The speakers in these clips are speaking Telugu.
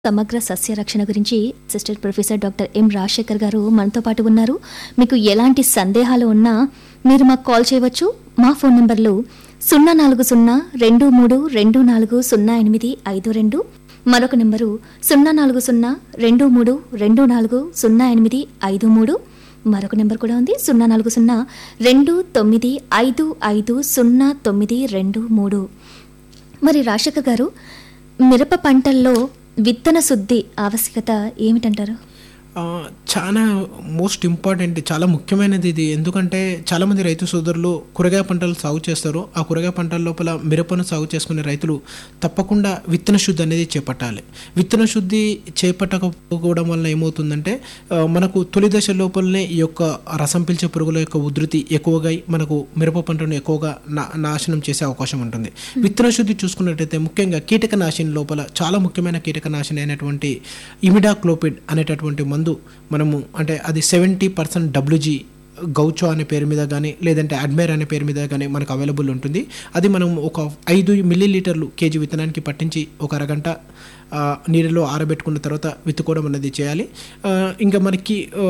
సమగ్ర సస్య రక్షణ గురించి assistant professor doctor M Rajasekhar garu మనతో పాటు ఉన్నారు మీకు ఎలాంటి సందేహాలు ఉన్నా మీరు మాకు కాల్ చేయవచ్చు మా ఫోన్ నంబర్లు సున్నా నాలుగు సున్నా రెండు మూడు రెండు నాలుగు సున్నా ఎనిమిది ఐదు రెండు మరొక నెంబరు సున్నా నాలుగు సున్నా రెండు మూడు రెండు నాలుగు సున్నా ఎనిమిది ఐదు మూడు మరొక నెంబర్ కూడా ఉంది సున్నా నాలుగు సున్నా రెండు తొమ్మిది ఐదు ఐదు సున్నా తొమ్మిది రెండు మూడు మరి రాజశేఖర్ గారు మిరప పంటల్లో విత్తన శుద్ధి ఆవశ్యకత ఏమిటంటారు ఆ, చాలా మోస్ట్ ఇంపార్టెంట్ చాలా ముఖ్యమైనది ఇది ఎందుకంటే చాలామంది రైతు సోదరులు కూరగాయ పంటలు సాగు చేస్తారు ఆ కూరగాయ పంటల లోపల మిరపను సాగు చేసుకునే రైతులు తప్పకుండా విత్తన శుద్ధి అనేది చేపట్టాలి విత్తన శుద్ధి చేపట్టకపోవడం వల్ల ఏమవుతుందంటే ఆ, మనకు తొలి దశ లోపలనే ఈ యొక్క రసం పీల్చే పురుగుల యొక్క ఉధృతి ఎక్కువగా అయి మనకు మిరప పంటను ఎక్కువగా నా నాశనం చేసే అవకాశం ఉంటుంది విత్తన శుద్ధి చూసుకున్నట్టయితే ముఖ్యంగా కీటకనాశిని లోపల చాలా ముఖ్యమైన కీటకనాశిని అయినటువంటి ఇమిడాక్లోపిడ్ అనేటటువంటి మందు మనము అంటే అది సెవెంటీ పర్సెంట్ డబ్ల్యూజీ గౌచో అనే పేరు మీద కానీ లేదంటే అడ్మైర్ అనే పేరు మీద కానీ మనకు అవైలబుల్ ఉంటుంది అది మనం ఒక ఐదు మిల్లీ లీటర్లు కేజీ విత్తనానికి పట్టించి ఒక అరగంట ఆ, నీళ్ళలో ఆరబెట్టుకున్న తర్వాత విత్తుకోవడం అనేది చేయాలి ఆ, ఇంకా మనకి ఆ,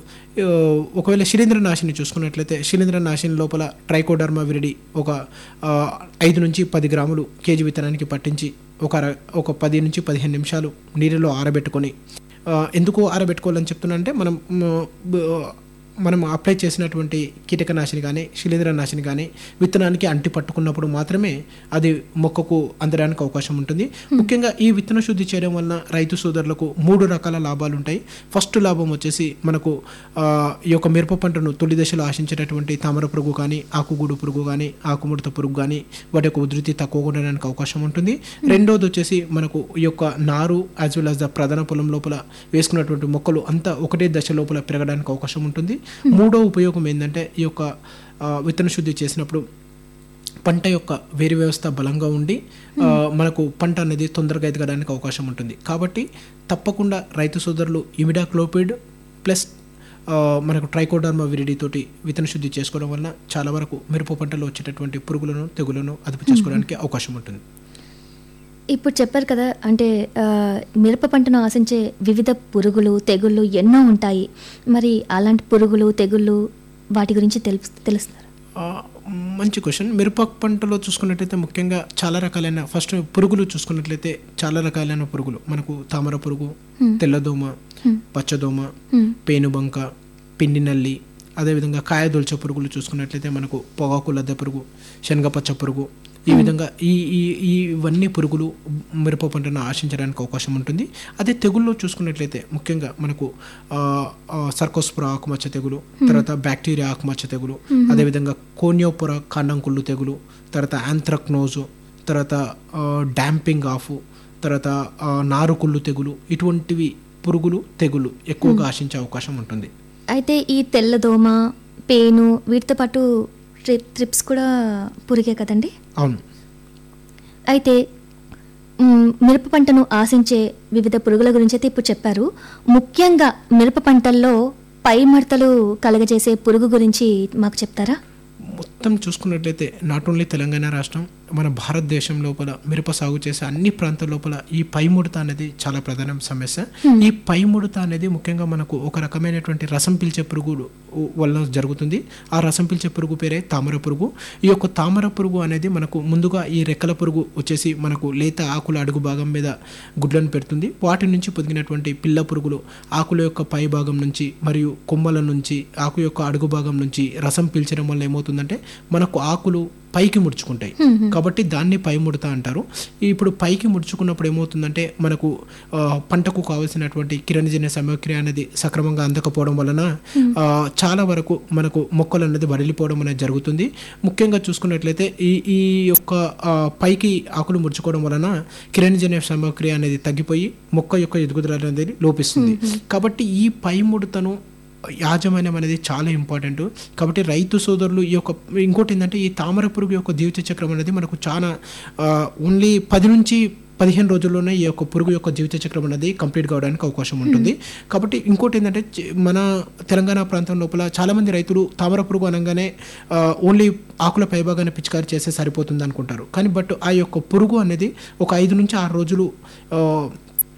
ఆ, ఒకవేళ శిలీంద్ర నాశిని చూసుకున్నట్లయితే శిలీంద్ర నాశిని లోపల ట్రైకోడర్మా విరిడి ఒక ఆ, ఐదు నుంచి పది గ్రాములు కేజీ విత్తనానికి పట్టించి ఒక అర ఒక పది నుంచి పదిహేను నిమిషాలు నీళ్ళలో ఆరబెట్టుకొని ఆ, ఎందుకు ఆరబెట్టుకోవాలని చెప్తున్నా అంటే మనం మ్, బ- మనం అప్లై చేసినటువంటి కీటకనాశిని కానీ శిలీంద్రనాశిని కానీ విత్తనానికి అంటి పట్టుకున్నప్పుడు మాత్రమే అది మొక్కకు అందడానికి అవకాశం ఉంటుంది ముఖ్యంగా ఈ విత్తన శుద్ధి చేయడం వలన రైతు సోదరులకు మూడు రకాల లాభాలు ఉంటాయి ఫస్ట్ లాభం వచ్చేసి మనకు ఆ, ఈ యొక్క మిరప పంటను తొలి దశలో ఆశించేటటువంటి తామర పురుగు కానీ ఆకుగూడు పురుగు కానీ ఆకుముడత పురుగు కానీ వాటి యొక్క ఉధృతి తక్కువగా ఉండడానికి అవకాశం ఉంటుంది రెండోది వచ్చేసి మనకు ఈ యొక్క నారు యాజ్ వెల్ యాజ్ ద ప్రధాన పొలం లోపల వేసుకున్నటువంటి మొక్కలు అంతా ఒకటే దశ లోపల పెరగడానికి అవకాశం ఉంటుంది మూడో ఉపయోగం ఏంటంటే ఈ యొక్క ఆ, విత్తన శుద్ధి చేసినప్పుడు పంట యొక్క వేరు వ్యవస్థ బలంగా ఉండి ఆ, మనకు పంట అనేది తొందరగా ఎదగడానికి అవకాశం ఉంటుంది కాబట్టి తప్పకుండా రైతు సోదరులు ఇమిడాక్లోపిడ్ ప్లస్ ఆ, మనకు ట్రైకోడర్మా విరిడి తోటి విత్తన శుద్ధి చేసుకోవడం వలన చాలా వరకు మిరప పంటలో వచ్చేటటువంటి పురుగులను తెగులను అదుపు చేసుకోవడానికి అవకాశం ఉంటుంది ఇప్పుడు చెప్పారు కదా అంటే ఆ, మిరప పంటను ఆశించే వివిధ పురుగులు తెగుళ్ళు ఎన్నో ఉంటాయి మరి అలాంటి పురుగులు తెగుళ్ళు వాటి గురించి తెలుసు తెలుస్తున్నారు ఆ, మంచి క్వశ్చన్ మిరప పంటలో చూసుకున్నట్లయితే ముఖ్యంగా చాలా రకాలైన ఫస్ట్ పురుగులు చూసుకున్నట్లయితే చాలా రకాలైన పురుగులు మనకు తామర పురుగు తెల్లదోమ పచ్చదోమ పేనుబంక పిండి నల్లి అదేవిధంగా కాయదొల్చ పురుగులు చూసుకున్నట్లయితే మనకు పొగాకు లద్దె పురుగు శనగపచ్చ పురుగు ఈ విధంగా ఈ ఈ ఈ ఇవన్నీ పురుగులు మిరప పంటను ఆశించడానికి అవకాశం ఉంటుంది అదే తెగుల్లో చూసుకున్నట్లయితే ముఖ్యంగా మనకు ఆ, ఆ, సర్కోస్పుర ఆకుమచ్చ తెగులు తర్వాత బ్యాక్టీరియా ఆకుమచ్చ తెగులు అదేవిధంగా కోనియోపుర కాండంకుళ్ళు తెగులు తర్వాత యాంథ్రక్నోజు తర్వాత ఆ, డాంపింగ్ ఆఫ్ తర్వాత ఆ, నారుకుళ్ళు తెగులు ఇటువంటివి పురుగులు తెగులు ఎక్కువగా ఆశించే అవకాశం ఉంటుంది అయితే ఈ తెల్లదోమ పేను వీటితో పాటు ట్రిప్ ట్రిప్స్ కూడా పురిగే కదండి అవును అయితే మ్, మిరప పంటను ఆశించే వివిధ పురుగుల గురించి అయితే ఇప్పుడు చెప్పారు ముఖ్యంగా మిరప పంటల్లో పై మడతలు కలగజేసే పురుగు గురించి మాకు చెప్తారా మొత్తం చూసుకున్నట్లయితే నాట్ ఓన్లీ తెలంగాణ రాష్ట్రం మన భారతదేశం లోపల మిరప సాగు చేసే అన్ని ప్రాంతాల లోపల ఈ పై ముడత అనేది చాలా ప్రధాన సమస్య ఈ పై ముడత అనేది ముఖ్యంగా మనకు ఒక రకమైనటువంటి రసం పీల్చే పురుగు వలన జరుగుతుంది ఆ రసం పీల్చే పురుగు పేరే తామర పురుగు ఈ యొక్క తామర పురుగు అనేది మనకు ముందుగా ఈ రెక్కల పురుగు వచ్చేసి మనకు లేత ఆకుల అడుగు భాగం మీద గుడ్లను పెడుతుంది వాటి నుంచి పొదిగినటువంటి పిల్ల పురుగులు ఆకుల యొక్క పై భాగం నుంచి మరియు కొమ్మల నుంచి ఆకు యొక్క అడుగు భాగం నుంచి రసం పీల్చడం వల్ల ఏమవుతుందంటే మనకు ఆకులు పైకి ముడుచుకుంటాయి కాబట్టి దాన్ని పై ముడత అంటారు ఇప్పుడు పైకి ముడుచుకున్నప్పుడు ఏమవుతుందంటే మనకు ఆ, పంటకు కావలసినటువంటి కిరణజన్య సమక్రియ అనేది సక్రమంగా అందకపోవడం వలన ఆ, చాలా వరకు మనకు మొక్కలు అనేది వడిలిపోవడం అనేది జరుగుతుంది ముఖ్యంగా చూసుకున్నట్లయితే ఈ ఈ యొక్క ఆ, పైకి ఆకులు ముడుచుకోవడం వలన కిరణజన్య సమక్రియ అనేది తగ్గిపోయి మొక్క యొక్క ఎదుగుదల అనేది లోపిస్తుంది కాబట్టి ఈ పై ముడతను యాజమాన్యం అనేది చాలా ఇంపార్టెంట్ కాబట్టి రైతు సోదరులు ఈ యొక్క ఇంకోటి ఏంటంటే ఈ తామర పురుగు యొక్క జీవిత చక్రం అనేది మనకు చాలా ఓన్లీ పది నుంచి పదిహేను రోజుల్లోనే ఈ యొక్క పురుగు యొక్క జీవిత చక్రం అనేది కంప్లీట్ కావడానికి అవకాశం ఉంటుంది కాబట్టి ఇంకోటి ఏంటంటే చ- మన తెలంగాణ ప్రాంతం లోపల చాలామంది రైతులు తామర పురుగు అనగానే ఆ, ఓన్లీ ఆకుల పైభాగాన్ని పిచికారి చేస్తే సరిపోతుంది అనుకుంటారు కానీ బట్ ఆ యొక్క పురుగు అనేది ఒక ఐదు నుంచి ఆరు రోజులు ఆ,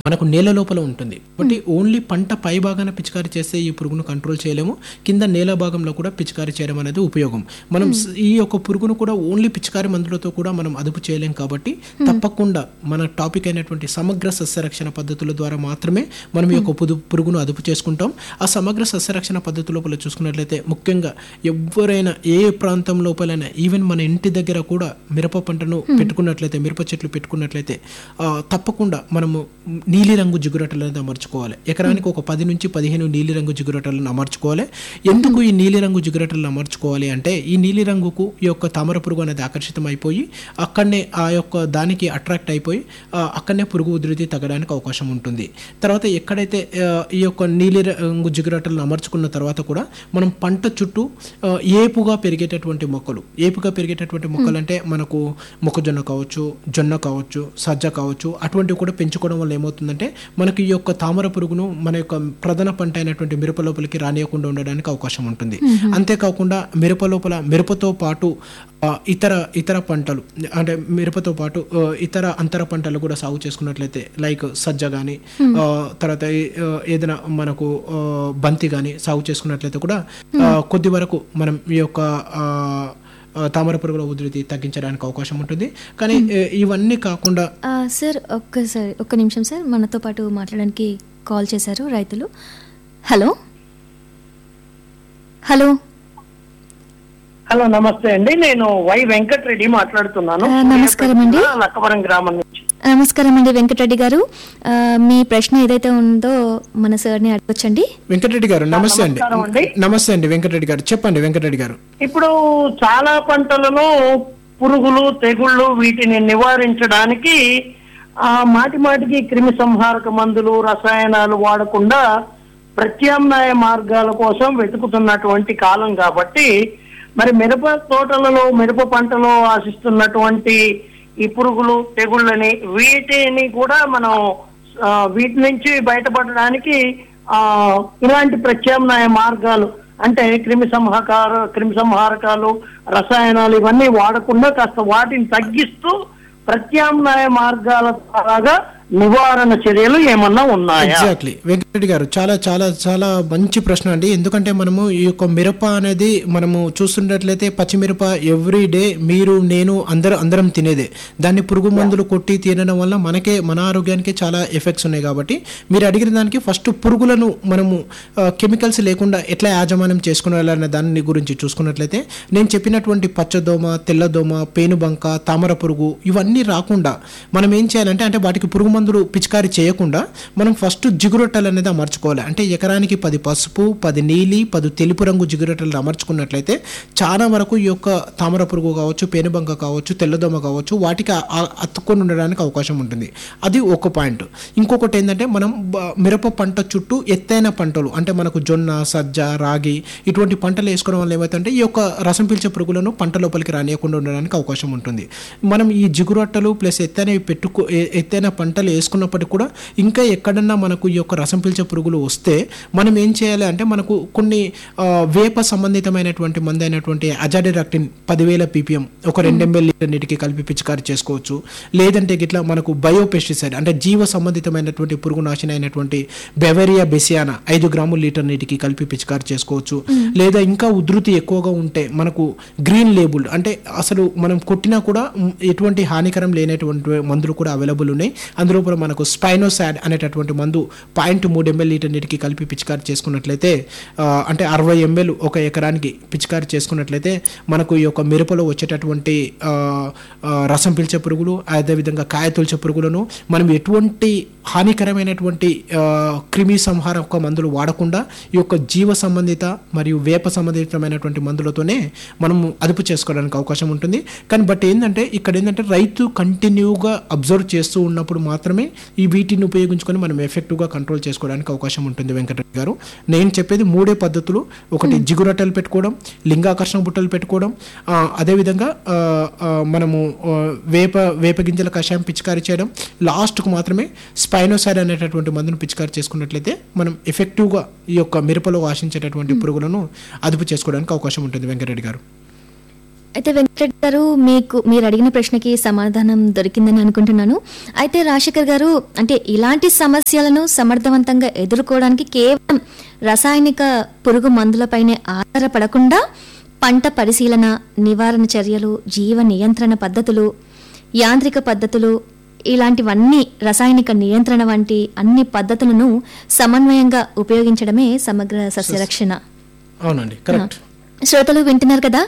మనకు నేల లోపల ఉంటుంది కాబట్టి ఓన్లీ పంట పై భాగాన పిచికారి చేస్తే ఈ పురుగును కంట్రోల్ చేయలేము కింద నేల భాగంలో కూడా పిచికారి చేయడం అనేది ఉపయోగం మనం స- ఈ యొక్క పురుగును కూడా ఓన్లీ పిచికారి మందులతో కూడా మనం అదుపు చేయలేం కాబట్టి తప్పకుండా మన టాపిక్ అయినటువంటి సమగ్ర సస్యరక్షణ పద్ధతుల ద్వారా మాత్రమే మనం ఈ యొక్క పుదు పురుగును అదుపు చేసుకుంటాం ఆ సమగ్ర సస్యరక్షణ పద్ధతి లోపల చూసుకున్నట్లయితే ముఖ్యంగా ఎవరైనా ఏ ప్రాంతం లోపలైనా ఈవెన్ మన ఇంటి దగ్గర కూడా మిరప పంటను పెట్టుకున్నట్లయితే మిరప చెట్లు పెట్టుకున్నట్లయితే ఆ, తప్పకుండా మనము నీలిరంగు జిగురటలను అమర్చుకోవాలి ఎకరానికి ఒక పది నుంచి పదిహేను నీలిరంగు జిగురటలను అమర్చుకోవాలి ఎందుకు ఈ నీలిరంగు జిగురటలను అమర్చుకోవాలి అంటే ఈ నీలిరంగుకు ఈ యొక్క తామర పురుగు అనేది ఆకర్షితం అయిపోయి అక్కడనే ఆ యొక్క దానికి అట్రాక్ట్ అయిపోయి ఆ, అక్కడనే పురుగు ఉధృతి తగ్గడానికి అవకాశం ఉంటుంది తర్వాత ఎక్కడైతే ఆ, ఈ యొక్క నీలిరంగు జిగురటలను అమర్చుకున్న తర్వాత కూడా మనం పంట చుట్టూ ఆ, ఏపుగా పెరిగేటటువంటి మొక్కలు ఏపుగా పెరిగేటటువంటి మొక్కలు అంటే మనకు మొక్కజొన్న కావచ్చు జొన్న కావచ్చు సజ్జ కావచ్చు అటువంటివి కూడా పెంచుకోవడం వల్ల ఏమవుతుందంటే మనకి ఈ యొక్క తామర పురుగును మన యొక్క ప్రధాన పంట అయినటువంటి మిరప లోపలికి రానియకుండా ఉండడానికి అవకాశం ఉంటుంది అంతేకాకుండా మిరప లోపల మిరపతో పాటు ఆ, ఇతర ఇతర పంటలు అంటే మిరపతో పాటు ఆ, ఇతర అంతర పంటలు కూడా సాగు చేసుకున్నట్లయితే లైక్ సజ్జ కానీ తర్వాత ఈ, ఆ, ఏదైనా మనకు ఆ, బంతి కానీ సాగు చేసుకున్నట్లయితే కూడా ఆ, కొద్ది వరకు మనం ఈ యొక్క ఆ, ఆ, తామర పురుగుల ఉధృతి తగ్గించడానికి అవకాశం ఉంటుంది కానీ ఏ, ఇవన్నీ కాకుండా ఆ, సార్ ఒక్కసారి ఒక్క నిమిషం సార్ మనతో పాటు మాట్లాడడానికి కాల్ చేశారు రైతులు హలో హలో హలో నమస్తే అండి నేను వై వెంకటరెడ్డి మాట్లాడుతున్నాను ఆ, నమస్కారం అండి. లక్కవరం గ్రామం నుంచి నమస్కారం అండి వెంకటరెడ్డి గారు ఆ, మీ ప్రశ్న ఏదైతే ఉందో మన సార్ని అడగొచ్చండి వెంకటరెడ్డి గారు నమస్తే అండి నమస్కారం అండి. నమస్తే అండి వెంకటరెడ్డి గారు చెప్పండి వెంకటరెడ్డి గారు ఇప్పుడు చాలా పంటలలో పురుగులు తెగుళ్ళు వీటిని నివారించడానికి ఆ మాటి మాటికి క్రిమి సంహారక మందులు రసాయనాలు వాడకుండా ప్రత్యామ్నాయ మార్గాల కోసం వెతుకుతున్నటువంటి కాలం కాబట్టి మరి మిరప తోటలలో మిరప పంటలో ఆశిస్తున్నటువంటి ఈ పురుగులు తెగుళ్ళని వీటిని కూడా మనం ఆ, వీటి నుంచి బయటపడడానికి ఆ ఇలాంటి ప్రత్యామ్నాయ మార్గాలు అంటే క్రిమి సంహాకార క్రిమి సంహారకాలు రసాయనాలు ఇవన్నీ వాడకుండా కాస్త వాటిని తగ్గిస్తూ ప్రత్యామ్నాయ మార్గాల ద్వారా నివారణ చర్యలు ఏమన్నా ఉన్నాయా ఎగ్జాక్ట్లీ వెంకటరెడ్డి గారు చాలా చాలా చాలా మంచి ప్రశ్న అండి ఎందుకంటే మనము ఈ యొక్క మిరప అనేది మనము చూస్తున్నట్లయితే పచ్చిమిరప ఎవ్రీ డే మీరు నేను అందరూ అందరం తినేదే దాన్ని పురుగు మందులు కొట్టి తినడం వల్ల మనకే మన ఆరోగ్యానికి చాలా ఎఫెక్ట్స్ ఉన్నాయి కాబట్టి మీరు అడిగిన దానికి ఫస్ట్ పురుగులను మనము కెమికల్స్ లేకుండా ఎట్లా యాజమాన్యం చేసుకుని వెళ్ళాలనే దాని గురించి చూసుకున్నట్లయితే నేను చెప్పినటువంటి పచ్చదోమ తెల్లదోమ పేనుబంక తామర పురుగు ఇవన్నీ రాకుండా మనం ఏం చేయాలంటే అంటే వాటికి పురుగు మందులు పిచికారి చేయకుండా మనం ఫస్ట్ జిగురొట్టలు అనేది అమర్చుకోవాలి అంటే ఎకరానికి పది పసుపు పది నీలి పది తెలుపు రంగు జిగురొట్టలు అమర్చుకున్నట్లయితే చాలా వరకు ఈ యొక్క తామర పురుగు కావచ్చు పేనుబంక కావచ్చు తెల్లదోమ కావచ్చు వాటికి ఆ- ఆ- అతుక్కొని ఉండడానికి అవకాశం ఉంటుంది అది ఒక పాయింట్ ఇంకొకటి ఏంటంటే మనం బ- మిరప పంట చుట్టూ ఎత్తైన పంటలు అంటే మనకు జొన్న సజ్జ రాగి ఇటువంటి పంటలు వేసుకోవడం వల్ల ఏమవుతుందంటే ఈ యొక్క రసం పీల్చే పురుగులను పంట లోపలికి రానియకుండా ఉండడానికి అవకాశం ఉంటుంది మనం ఈ జిగురొట్టలు ప్లస్ ఎత్తైనవి పెట్టుకో ఎ- ఎత్తైన పంటలు వేసుకున్నప్పటికీ కూడా ఇంకా ఎక్కడన్నా మనకు ఈ యొక్క రసం పీల్చే పురుగులు వస్తే మనం ఏం చేయాలి అంటే మనకు కొన్ని ఆ, వేప సంబంధితమైనటువంటి మందు అయినటువంటి అజాడిరాక్టిన్ పదివేల పీపీఎం ఒక రెండు ఎంఎల్ లీటర్ నీటికి కలిపి పిచికారి చేసుకోవచ్చు లేదంటే గిట్లా మనకు బయో పెస్టిసైడ్ అంటే జీవ సంబంధితమైనటువంటి పురుగు నాశన అయినటువంటి బెవరియా బెసియానా ఐదు గ్రాముల లీటర్ నీటికి కలిపి పిచికారి చేసుకోవచ్చు లేదా ఇంకా ఉధృతి ఎక్కువగా ఉంటే మనకు గ్రీన్ లేబుల్ అంటే అసలు మనం కొట్టినా కూడా మ్, ఎటువంటి హానికరం లేనటువంటి మందులు కూడా అవైలబుల్ ఉన్నాయి అందులో కూడా మనకు స్పైనోసాడ్ అనేటటువంటి మందు పాయింట్ మూడు ఎంఎల్ లీటర్ నీటికి కలిపి పిచికారి చేసుకున్నట్లయితే ఆ, అంటే అరవై ఎంఎల్ ఒక ఎకరానికి పిచికారి చేసుకున్నట్లయితే మనకు ఈ యొక్క మిరపలో వచ్చేటటువంటి ఆ, ఆ, రసం పీల్చే పురుగులు అదేవిధంగా కాయ తొలిచే పురుగులను మనం ఎటువంటి హానికరమైనటువంటి ఆ, క్రిమి సంహారక మందులు వాడకుండా ఈ యొక్క జీవ సంబంధిత మరియు వేప సంబంధితమైనటువంటి మందులతోనే మనం అదుపు చేసుకోవడానికి అవకాశం ఉంటుంది కానీ బట్ ఏంటంటే ఇక్కడ ఏంటంటే రైతు కంటిన్యూగా అబ్జర్వ్ చేస్తూ ఉన్నప్పుడు మాత్రమే ఈ వీటిని ఉపయోగించుకొని మనం ఎఫెక్టివ్గా కంట్రోల్ చేసుకోవడానికి అవకాశం ఉంటుంది వెంకటరెడ్డి గారు నేను చెప్పేది మూడే పద్ధతులు ఒకటి జిగురట్టలు పెట్టుకోవడం లింగాకర్షణ బుట్టలు పెట్టుకోవడం ఆ, అదేవిధంగా ఆ, ఆ, మనము ఆ, వేప వేప గింజల కషాయం పిచికారీ చేయడం లాస్ట్కు మాత్రమే స్పైనోసైడ్ అనేటటువంటి మందును పిచికారీ చేసుకున్నట్లయితే మనం ఎఫెక్టివ్గా ఈ యొక్క మిరపలో ఆశించేటటువంటి పురుగులను అదుపు చేసుకోవడానికి అవకాశం ఉంటుంది వెంకటరెడ్డి గారు అయితే వెంకటరెడ్డి గారు మీకు మీరు అడిగిన ప్రశ్నకి సమాధానం దొరికిందని అనుకుంటున్నాను అయితే రాజశేఖర్ గారు అంటే ఇలాంటి సమస్యలను సమర్థవంతంగా ఎదుర్కోవడానికి కేవలం రసాయనిక పురుగు మందులపైనే ఆధారపడకుండా పంట పరిశీలన నివారణ చర్యలు జీవ నియంత్రణ పద్ధతులు యాంత్రిక పద్ధతులు ఇలాంటివన్నీ రసాయనిక నియంత్రణ వంటి అన్ని పద్ధతులను సమన్వయంగా ఉపయోగించడమే సమగ్ర సస్యరక్షణ అవునండి కరెక్ట్ శ్రోతలు వింటున్నారు కదా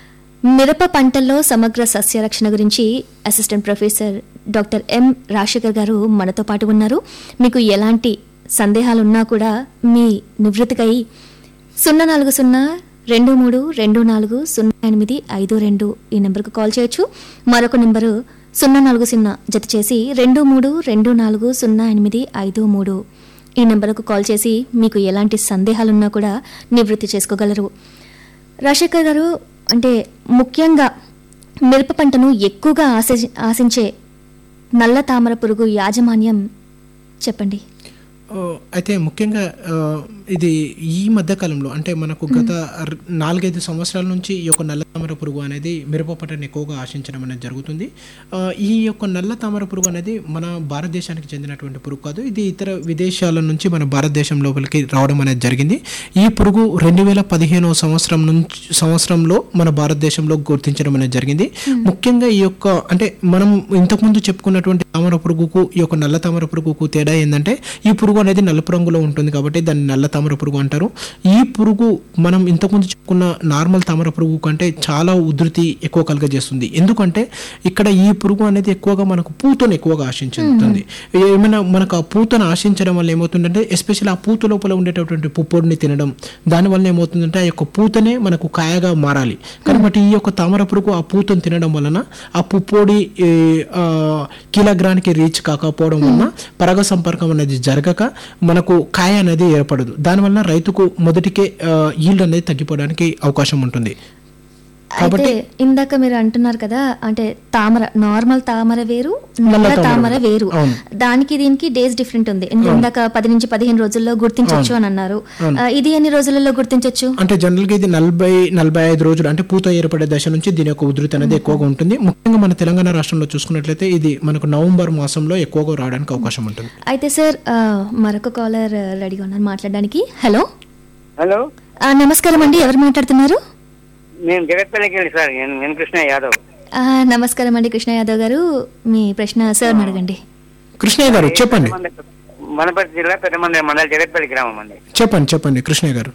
మిరప పంటల్లో సమగ్ర సస్యరక్షణ గురించి assistant professor doctor M Rajasekhar garu మనతో పాటు ఉన్నారు మీకు ఎలాంటి సందేహాలున్నా కూడా మీ నివృత్తికై సున్నా నాలుగు సున్నా రెండు మూడు రెండు నాలుగు సున్నా ఎనిమిది ఐదు రెండు ఈ నెంబర్కు కాల్ చేయొచ్చు మరొక నెంబరు సున్నా నాలుగు సున్నా జత చేసి రెండు మూడు రెండు నాలుగు సున్నా ఎనిమిది ఐదు మూడు ఈ నెంబర్కు కాల్ చేసి మీకు ఎలాంటి సందేహాలున్నా కూడా నివృత్తి చేసుకోగలరు రాజశేఖర్ గారు అంటే ముఖ్యంగా మిరప పంటను ఎక్కువగా ఆశి ఆశించే నల్ల తామర పురుగు యాజమాన్యం చెప్పండి ఆ, అయితే ముఖ్యంగా ఆ, ఇది ఈ మధ్య కాలంలో అంటే మనకు గత ర- నాలుగైదు సంవత్సరాల నుంచి ఈ యొక్క నల్ల తామర పురుగు అనేది మిరప పంటను ఎక్కువగా ఆశించడం అనేది జరుగుతుంది ఆ, ఈ యొక్క నల్ల తామర పురుగు అనేది మన భారతదేశానికి చెందినటువంటి పురుగు కాదు ఇది ఇతర విదేశాల నుంచి మన భారతదేశం లోపలికి రావడం అనేది జరిగింది ఈ పురుగు రెండు వేల పదిహేనవ సంవత్సరం నుంచి సంవత్సరంలో మన భారతదేశంలో గుర్తించడం అనేది జరిగింది ముఖ్యంగా ఈ యొక్క అంటే మనం ఇంతకుముందు చెప్పుకున్నటువంటి తామర పురుగుకు ఈ యొక్క నల్ల తామర పురుగుకు తేడా ఏంటంటే ఈ పురుగు అనేది నలుపు రంగులో ఉంటుంది కాబట్టి దాన్ని నల్ల తామర పురుగు అంటారు ఈ పురుగు మనం ఇంతకుముందు చెప్పుకున్న నార్మల్ తామర పురుగు కంటే చాలా ఉధృతి ఎక్కువ కలుగజేస్తుంది ఎందుకంటే ఇక్కడ ఈ పురుగు అనేది ఎక్కువగా మనకు పూతను ఎక్కువగా ఆశించుతుంది ఏమైనా మనకు ఆ పూతను ఆశించడం వల్ల ఏమవుతుందంటే ఎస్పెషల్ ఆ పూత లోపల ఉండేటటువంటి పుప్పొడిని తినడం దానివల్ల ఏమవుతుందంటే ఆ యొక్క పూతనే మనకు కాయగా మారాలి కాబట్టి ఈ యొక్క తామర పురుగు ఆ పూతను తినడం వలన ఆ పుప్పొడి ఈ, ఆ, కిలోగ్రానికి రీచ్ కాకపోవడం వలన పరగ సంపర్కం అనేది జరగక మనకు కాయ అనేది ఏర్పడదు దానివల్ల రైతుకు మొదటికే ఈల్డ్ అనేది తగ్గిపోవడానికి అవకాశం ఉంటుంది అయితే ఇందాక మీరు అంటున్నారు కదా అంటే తామర నార్మల్ తామర వేరు నల్ల తామర తామర వేరు అవును. దానికి దీనికి డేస్ డిఫరెంట్ ఉంది ఎందుకంటే ఇందాక పది నుంచి పదిహేను రోజుల్లో గుర్తించవచ్చు అని అన్నారు ఆ, ఇది ఎన్ని రోజులలో గుర్తించవచ్చు అంటే జనరల్గా ఇది నలభై నలభై ఐదు రోజులు అంటే పూత ఏర్పడే దశ నుంచి దీని యొక్క ఉధృతి అనేది ఎక్కువగా ఉంటుంది ముఖ్యంగా మన తెలంగాణ రాష్ట్రంలో చూసుకున్నట్లయితే ఇది మనకు నవంబర్ మాసంలో ఎక్కువగా రావడానికి అవకాశం ఉంటుంది అయితే సార్ ఆ, మరొక కాలర్ రెడీగా ఉన్నారు మాట్లాడడానికి హలో హలో ఆ, నమస్కారం అండి ఎవరు మాట్లాడుతున్నారు నేను జగత్పల్లికి వెళ్ళి సార్ నేను నేను కృష్ణ యాదవ్ ఆ, నమస్కారం అండి కృష్ణ యాదవ్ గారు మీ ప్రశ్న సార్ అడగండి కృష్ణయ్య గారు చెప్పండి వనపర్తి జిల్లా పెద్దమంది మండలి జగత్పల్లి గ్రామం అండి చెప్పండి చెప్పండి కృష్ణయ్య గారు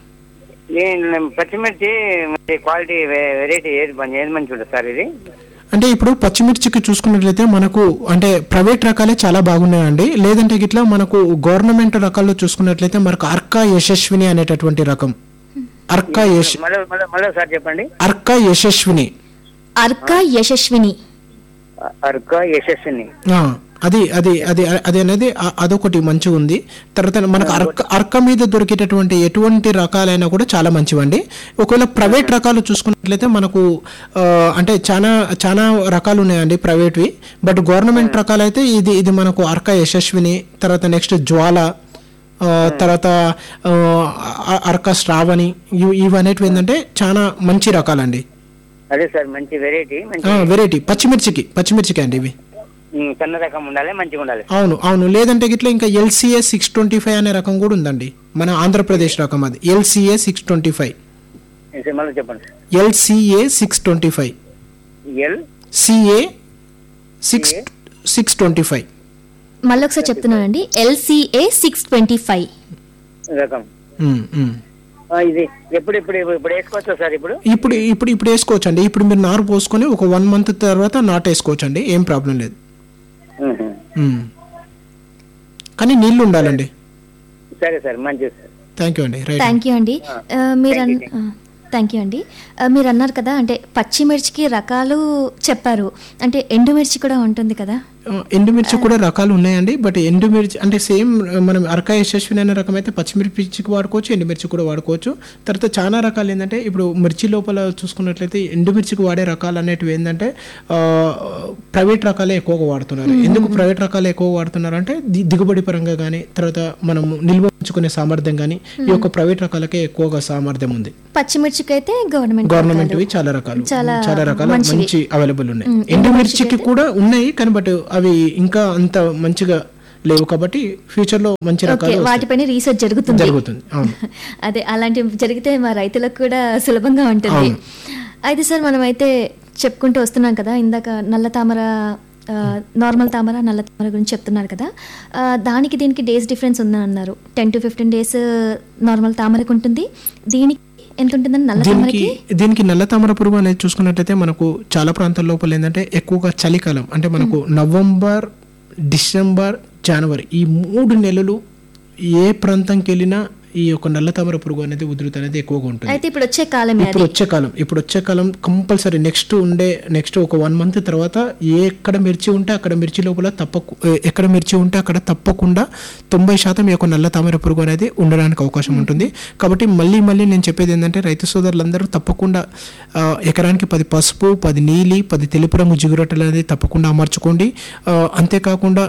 నేను పచ్చిమిర్చి మరి క్వాలిటీ వె- వెరైటీ ఏది మంచి ఏది మంచి ఉంటుంది సార్ ఇది అంటే ఇప్పుడు పచ్చిమిర్చికి చూసుకున్నట్లయితే మనకు అంటే ప్రైవేట్ రకాలే చాలా బాగున్నాయండి లేదంటే గిట్లా మనకు గవర్నమెంట్ రకాల్లో చూసుకున్నట్లయితే మనకు అర్కా యశస్విని అనేటటువంటి రకం అర్కా యశ్ మళ్ళీ మళ్ళీ మళ్ళీ సార్ చెప్పండి అర్కా యశస్విని అర్క యశస్విని అ- అర్క యశస్విని ఆ, అది అది అది అది అనేది అ- అదొకటి మంచిగా ఉంది తర్వాత మనకు అర్క అర్క మీద దొరికేటటువంటి ఎటువంటి రకాలైనా కూడా చాలా మంచివండి ఒకవేళ ప్రైవేట్ రకాలు చూసుకున్నట్లయితే మనకు ఆ, అంటే చాలా చాలా రకాలు ఉన్నాయండి ప్రైవేట్వి బట్ గవర్నమెంట్ రకాలైతే ఇది ఇది మనకు అర్క యశస్విని తర్వాత నెక్స్ట్ జ్వాల ఆ, తర్వాత ఆ, అ- అర్క శ్రావణి ఇవి ఇవి అనేటివి ఏంటంటే చాలా మంచి రకాలండి అదే సార్ మంచి వెరైటీ మంచి వెరైటీ పచ్చిమిర్చికి పచ్చిమిర్చికి అండి ఇవి ఉమ్, సన్న రకం ఉండాలి మంచిగా ఉండాలి అవును అవును లేదంటే గిట్లా ఇంకా ఎల్సీఏ సిక్స్ ట్వంటీ ఫైవ్ అనే రకం కూడా ఉందండి మన ఆంధ్రప్రదేశ్ రకం అది LCA six twenty five sir మళ్ళీ చెప్పండి sir LCA six twenty five L C A six six twenty five మళ్ళీ ఒకసారి చెప్తున్నానండి ఎల్సిఏ సిక్స్ ట్వంటీ ఫైవ్ రకం ఆ, ఇది ఎప్పుడు ఇప్పుడు ఇప్పుడు వేసుకోవచ్చా సార్ ఇప్పుడు ఇప్పుడు ఇప్పుడు ఇప్పుడు వేసుకోవచ్చు అండి ఇప్పుడు మీరు నారు పోసుకొని ఒక వన్ మంత్ తర్వాత నాటు వేసుకోవచ్చు అండి ఏం ప్రాబ్లం లేదు ఉహు. మ్మ్. కానీ నీళ్లు ఉండాలండి సరే సార్ మంచిది సార్ థ్యాంక్ యూ అండి రైట్ థ్యాంక్ యూ అండి ఆ, మీరు అన్- థ్యాంక్ యూ అండి ఆ, మీరు అన్నారు కదా అంటే పచ్చిమిర్చికి రకాలు చెప్పారు అంటే ఎండుమిర్చి కూడా ఉంటుంది కదా ఆ, ఎండుమిర్చి కూడా రకాలు ఉన్నాయండి బట్ ఎండుమిర్చి అంటే సేమ్ మనం అరకా యశస్విని అనే రకం అయితే పచ్చిమిర్చికి వాడుకోవచ్చు ఎండుమిర్చి కూడా వాడుకోవచ్చు తర్వాత చాలా రకాలు ఏంటంటే ఇప్పుడు మిర్చి లోపల చూసుకున్నట్లయితే ఎండుమిర్చికి వాడే రకాలు అనేటివి ఏంటంటే ఆ, ప్రైవేట్ రకాలే ఎక్కువగా వాడుతున్నారు ఎందుకు ప్రైవేట్ రకాలు ఎక్కువ వాడుతున్నారు అంటే ది- దిగుబడి పరంగా కానీ తర్వాత మనము నిల్వ ఉంచుకునే సామర్థ్యం కానీ ఈ యొక్క ప్రైవేట్ రకాలకే ఎక్కువగా సామర్థ్యం ఉంది పచ్చిమిర్చికి అయితే గవర్నమెంట్ గవర్నమెంట్ చాలా రకాలు చాలా చాలా రకాల మంచివి. మంచి అవైలబుల్ ఉన్నాయి మ్, ఎండుమిర్చికి కూడా ఉన్నాయి కానీ బట్ అవి ఇంకా అంత మంచిగా లేవు కాబట్టి ఫ్యూచర్ లో మంచి ఓకే రకాలు వస్తాయి. వాటిపైన రీసెర్చ్ జరుగుతుంది జరుగుతుంది అవును అదే అలాంటివి జరిగితే మా రైతులకు కూడా సులభంగా ఉంటుంది అవును. అయితే సార్ మనం అయితే చెప్పుకుంటూ వస్తున్నాం కదా ఇందాక నల్ల తామర ఆ, నార్మల్ తామర నల్ల తామర గురించి చెప్తున్నారు కదా ఆ, దానికి దీనికి డేస్ డిఫరెన్స్ ఉందని అన్నారు ten to fifteen days normal తామరకు ఉంటుంది దీనికి ఎంత ఉంటుందని నల్ల దీనికి తామరకి దీనికి నల్ల తామర పురుగు అనేది చూసుకున్నట్లయితే మనకు చాలా ప్రాంతాల లోపల ఏంటంటే ఎక్కువగా చలికాలం అంటే మనకు నవంబర్ డిసెంబర్ జనవరి ఈ మూడు నెలలు ఏ ప్రాంతంకి వెళ్ళినా ఈ యొక్క నల్ల తామర పురుగు అనేది ఉధృతి అనేది ఎక్కువగా ఉంటుంది అయితే ఇప్పుడు వచ్చే కాలమే ఇప్పుడు అది వచ్చే కాలం ఇప్పుడు వచ్చే కాలం కంపల్సరీ నెక్స్ట్ ఉండే నెక్స్ట్ ఒక వన్ మంత్ తర్వాత ఎక్కడ మిర్చి ఉంటే అక్కడ మిర్చి లోపల తప్పకు ఎక్కడ మిర్చి ఉంటే అక్కడ తప్పకుండా తొంభై శాతం ఈ యొక్క నల్ల తామర పురుగు అనేది ఉండడానికి అవకాశం ఉంటుంది కాబట్టి మళ్ళీ మళ్ళీ నేను చెప్పేది ఏంటంటే రైతు సోదరులందరూ తప్పకుండా ఆ, ఎకరానికి పది పసుపు పది నీలి పది తెలుపు రంగు జిగురొట్టలు అనేది తప్పకుండా అమర్చుకోండి ఆ, అంతేకాకుండా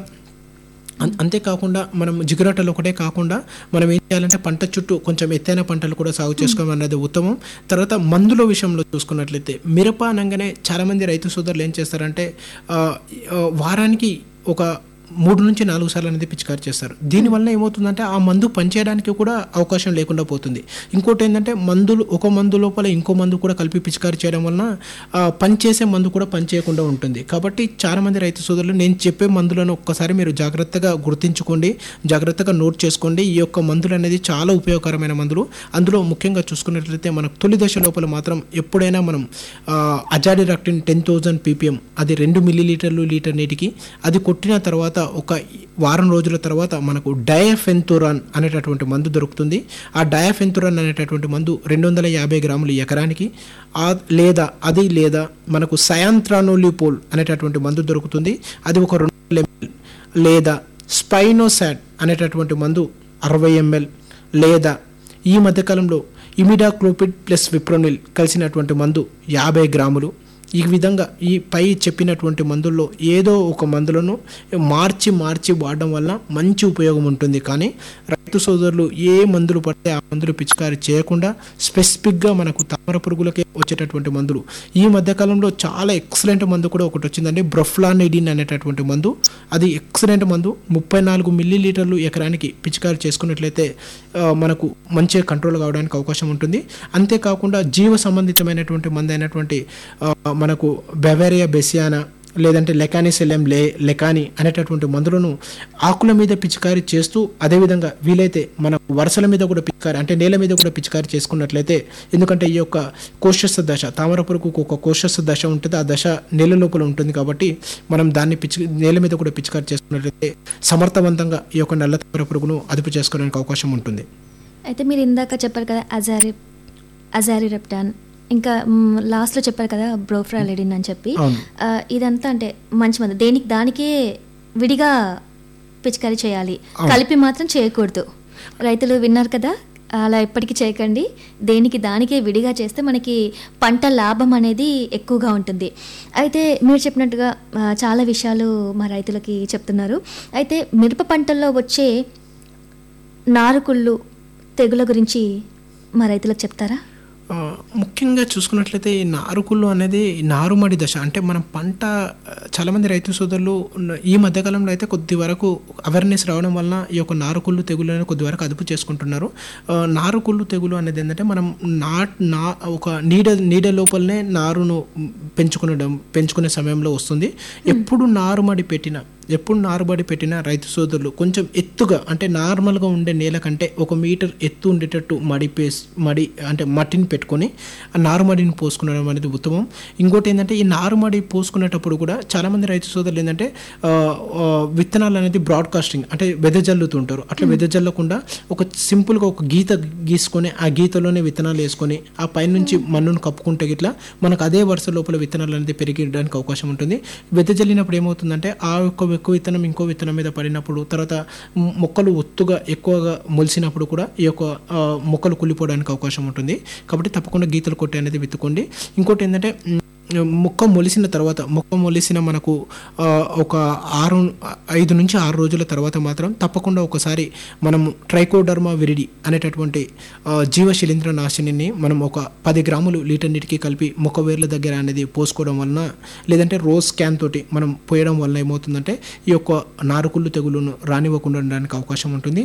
అం- అంతేకాకుండా మనం జిగురాటలు ఒకటే కాకుండా మనం ఏం చేయాలంటే పంట చుట్టూ కొంచెం ఎత్తైన పంటలు కూడా సాగు చేసుకోవడం అనేది ఉత్తమం తర్వాత మందుల విషయంలో చూసుకున్నట్లయితే మిరప అనగానే చాలామంది రైతు సోదరులు ఏం చేస్తారంటే ఆ, ఆ, వారానికి ఒక మూడు నుంచి నాలుగు సార్లు అనేది పిచికారి చేస్తారు దీనివల్ల ఏమవుతుందంటే ఆ మందు పనిచేయడానికి కూడా అవకాశం లేకుండా పోతుంది ఇంకోటి ఏంటంటే మందులు ఒక మందు లోపల ఇంకో మందు కూడా కలిపి పిచికారి చేయడం వలన ఆ, పనిచేసే మందు కూడా పనిచేయకుండా ఉంటుంది కాబట్టి చాలా మంది రైతు సోదరులు నేను చెప్పే మందులను ఒక్కసారి మీరు జాగ్రత్తగా గుర్తించుకోండి జాగ్రత్తగా నోట్ చేసుకోండి ఈ యొక్క మందులు అనేది చాలా ఉపయోగకరమైన మందులు అందులో ముఖ్యంగా చూసుకున్నట్లయితే మనకు తొలి దశ లోపల మాత్రం ఎప్పుడైనా మనం అజాడిరాక్టిన్ టెన్ థౌజండ్ పీపీఎం అది రెండు మిల్లీ లీటర్లు లీటర్ నీటికి అది కొట్టిన తర్వాత ఒక వారం రోజుల తర్వాత మనకు డయాఫెంతురాన్ అనేటటువంటి మందు దొరుకుతుంది ఆ డయాఫెంతురాన్ అనేటటువంటి మందు రెండు వందల యాభై గ్రాములు ఎకరానికి ఆ లేదా అది లేదా మనకు సయాంత్రానోలిపోల్ అనేటటువంటి మందు దొరుకుతుంది అది ఒక రెండు వందల ఎంఎల్ లేదా స్పైనోసాట్ అనేటటువంటి మందు అరవై ఎంఎల్ లేదా ఈ మధ్యకాలంలో ఇమిడాక్లోపిడ్ ప్లస్ విప్రోనిల్ కలిసినటువంటి మందు యాభై గ్రాములు ఈ విధంగా ఈ పై చెప్పినటువంటి మందుల్లో ఏదో ఒక మందులను మార్చి మార్చి వాడడం వల్ల మంచి ఉపయోగం ఉంటుంది కానీ రైతు సోదరులు ఏ మందులు పడితే ఆ మందులు పిచికారి చేయకుండా స్పెసిఫిక్గా మనకు తామర పురుగులకే వచ్చేటటువంటి మందులు ఈ మధ్యకాలంలో చాలా ఎక్సలెంట్ మందు కూడా ఒకటి వచ్చిందండి బ్రొఫ్లానిడిన్ అనేటటువంటి మందు అది ఎక్సలెంట్ మందు ముప్పై నాలుగు మిల్లీ లీటర్లు ఎకరానికి పిచికారి చేసుకున్నట్లయితే ఆ, మనకు మంచిగా కంట్రోల్ కావడానికి అవకాశం ఉంటుంది అంతేకాకుండా జీవ సంబంధితమైనటువంటి మందు అయినటువంటి ఆ, మనకు బెవేరియా బెసియానా లేదంటే లెకానిసెలెం లే లెకాని అనేటటువంటి మందులను ఆకుల మీద పిచికారి చేస్తూ అదేవిధంగా వీలైతే మన వరుసల మీద కూడా పిచికారి అంటే నేల మీద కూడా పిచికారి చేసుకున్నట్లయితే ఎందుకంటే ఈ యొక్క కోశస్థ దశ తామర పురుగుకు ఒక కోశస్థ దశ ఉంటుంది ఆ దశ నేల లోపల ఉంటుంది కాబట్టి మనం దాన్ని పిచ్చి నేల మీద కూడా పిచికారి చేసుకున్నట్లయితే సమర్థవంతంగా ఈ యొక్క నల్ల తామర పురుగును అదుపు చేసుకోవడానికి అవకాశం ఉంటుంది అయితే మీరు ఇందాక చెప్పారు కదా అజారి అజారి రెప్టాన్ ఇంకా మ్, లాస్ట్లో చెప్పారు కదా బ్రోఫ్రాలిడిన్ అని చెప్పి అవును. ఆ, ఇదంతా అంటే మంచి మంది దేనికి దానికే విడిగా పిచికారీ చేయాలి అవును. కలిపి మాత్రం చేయకూడదు రైతులు విన్నారు కదా అలా ఎప్పటికీ చేయకండి దేనికి దానికే విడిగా చేస్తే మనకి పంట లాభం అనేది ఎక్కువగా ఉంటుంది అయితే మీరు చెప్పినట్టుగా ఆ, చాలా విషయాలు మా రైతులకి చెప్తున్నారు అయితే మిరప పంటల్లో వచ్చే నారుకుళ్ళు తెగుల గురించి మా రైతులకు చెప్తారా ఆ, ముఖ్యంగా చూసుకున్నట్లయితే ఈ నారుకుళ్ళు అనేది నారుమడి దశ అంటే మనం పంట ఆ, చాలామంది రైతు సోదరులు ఉన్న- ఈ మధ్యకాలంలో అయితే కొద్ది వరకు అవేర్నెస్ రావడం వలన ఈ యొక్క నారుకుళ్ళు తెగులు అనేది కొద్ది వరకు అదుపు చేసుకుంటున్నారు ఆ, నారుకుళ్ళు తెగులు అనేది ఏంటంటే మనం నా నా ఒక నీడ నీడ లోపలనే నారును పెంచుకునడం పెంచుకునే సమయంలో వస్తుంది ఎప్పుడు నారుమడి పెట్టినా ఎప్పుడు నారుబడి పెట్టినా రైతు సోదరులు కొంచెం ఎత్తుగా అంటే నార్మల్గా ఉండే నేల కంటే ఒక మీటర్ ఎత్తు ఉండేటట్టు మడి పేస్ మడి అంటే మట్టిని పెట్టుకొని ఆ నారుమడిని పోసుకునడం అనేది ఉత్తమం ఇంకోటి ఏంటంటే ఈ నారుమడి పోసుకునేటప్పుడు కూడా చాలామంది రైతు సోదరులు ఏంటంటే ఆ, ఆ, విత్తనాలు అనేది బ్రాడ్కాస్టింగ్ అంటే వెదజల్లుతుంటారు అట్లా వెదజల్లకుండా ఒక సింపుల్గా ఒక గీత గీసుకొని ఆ గీతలోనే విత్తనాలు వేసుకొని ఆ పైనుంచి మన్నును కప్పుకుంటే గిట్లా మనకు అదే వరుస లోపల విత్తనాలు అనేది పెరిగడానికి అవకాశం ఉంటుంది వెదజల్లినప్పుడు ఏమవుతుందంటే ఆ యొక్క ఎక్కువ విత్తనం ఇంకో విత్తనం మీద పడినప్పుడు తర్వాత మ్- మొక్కలు ఒత్తుగా ఎక్కువగా మొలిసినప్పుడు కూడా ఈ యొక్క ఆ, మొక్కలు కుళ్ళిపోవడానికి అవకాశం ఉంటుంది కాబట్టి తప్పకుండా గీతలు కొట్టి అనేది విత్తుకోండి ఇంకోటి ఏంటంటే మ్, మొక్క మొలిసిన తర్వాత మొక్క మొలిసిన మనకు ఆ, ఒక ఆరు ఐదు నుంచి ఆరు రోజుల తర్వాత మాత్రం తప్పకుండా ఒకసారి మనం ట్రైకోడర్మా విరిడి అనేటటువంటి ఆ, జీవశిలీంద్ర నాశినిని మనం ఒక పది గ్రాములు లీటర్ నీటికి కలిపి మొక్క వేర్ల దగ్గర అనేది పోసుకోవడం వలన లేదంటే రోజ్ క్యాన్ తోటి మనం పోయడం వల్ల ఏమవుతుందంటే ఈ యొక్క నారుకుళ్ళు తెగులును రానివ్వకుండా ఉండడానికి అవకాశం ఉంటుంది